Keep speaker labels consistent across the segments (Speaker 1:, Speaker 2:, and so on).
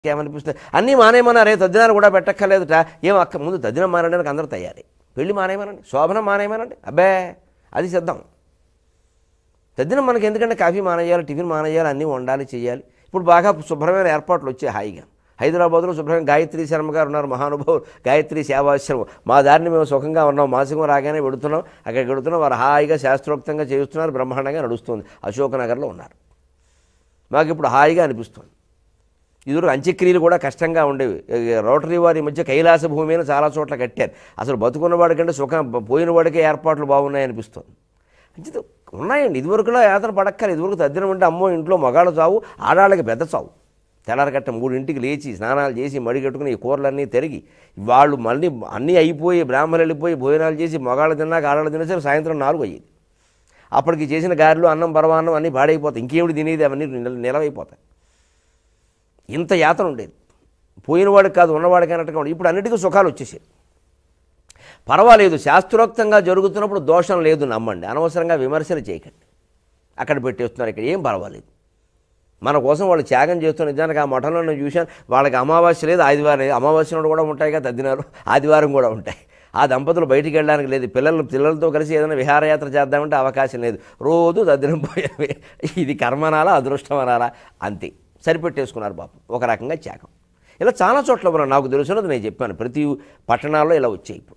Speaker 1: ఏమనిపిస్తుంది అన్నీ మానేయమన్నారే తద్దినాలు కూడా పెట్టక్కర్లేదుట ఏం అక్క ముందు తద్దినం మానేయడానికి అందరూ తయారీ పెళ్లి మానేయమనండి శోభనం మానేయమనండి అబ్బే అది సిద్ధం తద్దినం మనకి ఎందుకంటే కాఫీ మానేయాలి టిఫిన్ మానేయాలి అన్నీ వండాలి చేయాలి ఇప్పుడు బాగా శుభ్రమైన ఏర్పాట్లు వచ్చాయి హాయిగా హైదరాబాద్లో శుభ్రమైన గాయత్రి శర్మ గారు ఉన్నారు మహానుభావులు గాయత్రి సేవాశ్రమం మా దారిని మేము సుఖంగా ఉన్నాం మాసికం రాగానే వెడుతున్నాం అక్కడికి వెడుతున్నాం వారు హాయిగా శాస్త్రోక్తంగా చేస్తున్నారు బ్రహ్మాండంగా నడుస్తుంది అశోకనగర్లో ఉన్నారు మాకు ఇప్పుడు హాయిగా అనిపిస్తుంది ఇదివరకు అంత్యక్రియలు కూడా కష్టంగా ఉండేవి ఈ రోటరీ వారి మధ్య కైలాస భూమి అని చాలా చోట్ల కట్టారు అసలు బతుకున్నవాడి కంటే సుఖం పోయిన వాడికే ఏర్పాట్లు బాగున్నాయి అనిపిస్తుంది అంచేత ఉన్నాయండి ఇదివరకులో యాత్ర పడక్కర్లేదు ఇదివరకు తద్దినం అంటే అమ్మో ఇంట్లో మగాళ్ళ చావు ఆడాళ్ళకి పెద్ద చావు తెల్లారగట్ట మూడింటికి లేచి స్నానాలు చేసి మడి కట్టుకుని ఈ కూరలన్నీ తిరిగి వాళ్ళు మళ్ళీ అన్నీ అయిపోయి బ్రాహ్మణులు వెళ్ళిపోయి భోజనాలు చేసి మగాళ్ళు తిన్నాక ఆడాళ్ళు తినేసరికి సాయంత్రం నాలుగు అయ్యేది అప్పటికి చేసిన గారెలు అన్నం పరమాన్నం అన్నీ పాడైపోతాయి ఇంకేమిటి తినేది అవన్నీ నిల- నిలవైపోతాయి ఇంత యాతన ఉండేది పోయినవాడికి కాదు ఉన్నవాడికి అన్నట్టుగా ఉండేది ఇప్పుడు అన్నిటికీ సుఖాలు వచ్చేసాయి పర్వాలేదు శాస్త్రోక్తంగా జరుగుతున్నప్పుడు దోషం లేదు నమ్మండి అనవసరంగా విమర్శలు చేయకండి అక్కడ పెట్టేస్తున్నారు ఇక్కడ ఏం పర్వాలేదు మన కోసం వాళ్ళు త్యాగం చేస్తున్న నిజానికి ఆ మఠంలో నేను చూశాను వాళ్ళకి అమావాస్య లేదు ఆదివారం లేదు అమావాస్య నాడు కూడా ఉంటాయి కదా తద్దినాలు ఆదివారం కూడా ఉంటాయి ఆ దంపతులు బయటికి వెళ్ళడానికి లేదు పిల్లలు పిల్లలతో కలిసి ఏదైనా విహారయాత్ర చేద్దామంటే అవకాశం లేదు రోజు తద్దినం పోయేవి ఇది కర్మనాలా అదృష్టమనాలా అంతే సరిపెట్టేసుకున్నారు పాపం ఒక రకంగా త్యాగం ఇలా చాలా చోట్ల ఉన్నాయి నాకు తెలుసున్నది నేను చెప్పాను ప్రతి పట్టణాల్లో ఇలా వచ్చాయి ఇప్పుడు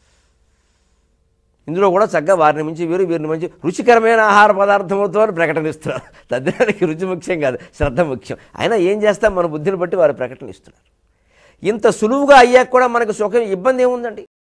Speaker 1: ఇందులో కూడా చక్కగా వారిని మించి వీరు వీరిని మించి రుచికరమైన ఆహార పదార్థములతో అని ప్రకటనిస్తున్నారు తద్దినానికి రుచి ముఖ్యం కాదు శ్రద్ధ ముఖ్యం అయినా ఏం చేస్తాం మన బుద్ధిని బట్టి వారు ప్రకటన ఇస్తున్నారు ఇంత సులువుగా అయ్యాక కూడా మనకు సుఖం ఇబ్బంది ఏముందండి